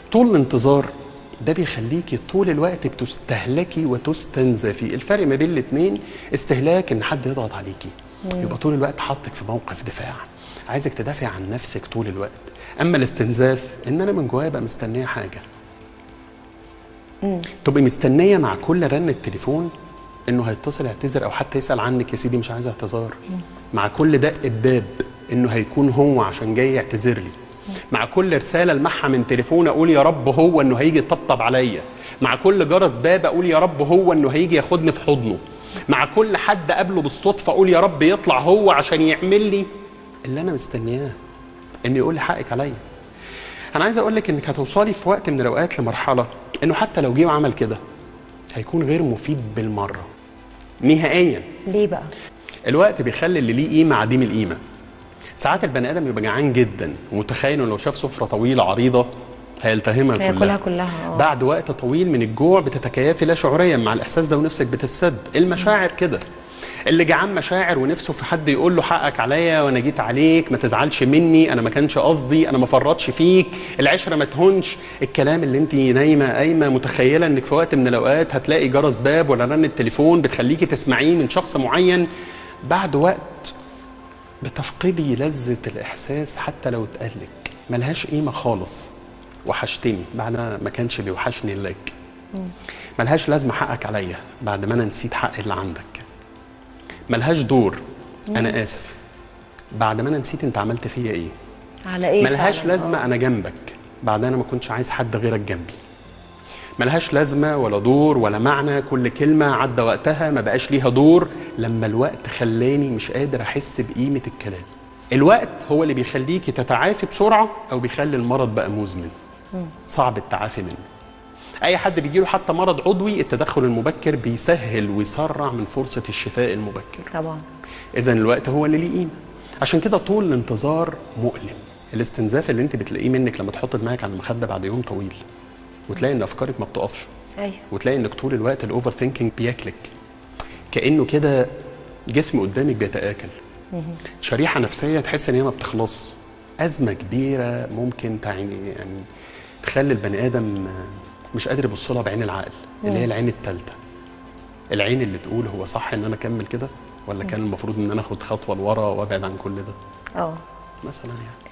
طول الانتظار ده بيخليكي طول الوقت بتستهلكي وتستنزفي الفرق ما بين الاثنين استهلاك ان حد يضغط عليكي يبقى طول الوقت حاطك في موقف دفاع عايزك تدافع عن نفسك طول الوقت اما الاستنزاف ان انا من جوايا بقى مستنيه حاجه تبقي مستنيه مع كل رن التليفون انه هيتصل يعتذر او حتى يسال عنك يا سيدي مش عايز اعتذار مع كل دق باب انه هيكون هو عشان جاي يعتذر لي مع كل رساله المعها من تليفون اقول يا رب هو انه هيجي يطبطب عليا مع كل جرس باب اقول يا رب هو انه هيجي ياخدني في حضنه مع كل حد قابله بالصدفه اقول يا رب يطلع هو عشان يعمل لي اللي انا مستنياه انه يقول لي حقك عليا انا عايز اقول لك انك هتوصلي في وقت من الاوقات لمرحله انه حتى لو جه وعمل كده هيكون غير مفيد بالمره نهائيا ليه بقى الوقت بيخلي اللي ليه قيمه عديم القيمه ساعات البني ادم يبقى جعان جدا ومتخيل انه لو شاف سفره طويله عريضه هيلتهمها كلها هياكلها كلها اه بعد وقت طويل من الجوع بتتكيفي لا شعوريا مع الاحساس ده ونفسك بتسد المشاعر كده اللي جعان مشاعر ونفسه في حد يقول له حقك عليا وانا جيت عليك ما تزعلش مني انا ما كانش قصدي انا ما فرطش فيك العشره ما تهونش الكلام اللي انت نايمه قايمه متخيله انك في وقت من الاوقات هتلاقي جرس باب ولا رن التليفون بتخليكي تسمعيه من شخص معين بعد وقت بتفقدي لذة الإحساس حتى لو اتقالك ملهاش قيمة خالص وحشتني بعد ما ما كانش بيوحشني لك ملهاش لازمة حقك عليا بعد ما أنا نسيت حق اللي عندك ملهاش دور أنا آسف بعد ما أنا نسيت أنت عملت فيا إيه على ايه ملهاش فعلاً؟ لازمة أنا جنبك بعد أنا ما كنتش عايز حد غيرك جنبي ملهاش لازمة ولا دور ولا معنى كل كلمة عدى وقتها ما بقاش ليها دور لما الوقت خلاني مش قادر أحس بقيمة الكلام الوقت هو اللي بيخليكي تتعافي بسرعة أو بيخلي المرض بقى مزمن صعب التعافي منه أي حد بيجيله حتى مرض عضوي التدخل المبكر بيسهل ويسرع من فرصة الشفاء المبكر طبعا اذا الوقت هو اللي ليه قيمه عشان كده طول الانتظار مؤلم الاستنزاف اللي انت بتلاقيه منك لما تحط دماغك على المخده بعد يوم طويل وتلاقي ان افكارك ما بتقفش ايوه وتلاقي انك طول الوقت الاوفر ثينكينج بياكلك كانه كده جسم قدامك بيتاكل شريحه نفسيه تحس ان هي ما بتخلص ازمه كبيره ممكن تعني يعني تخلي البني ادم مش قادر يبص لها بعين العقل اللي هي العين الثالثه العين اللي تقول هو صح ان انا اكمل كده ولا كان المفروض ان انا اخد خطوه لورا وابعد عن كل ده اه مثلا يعني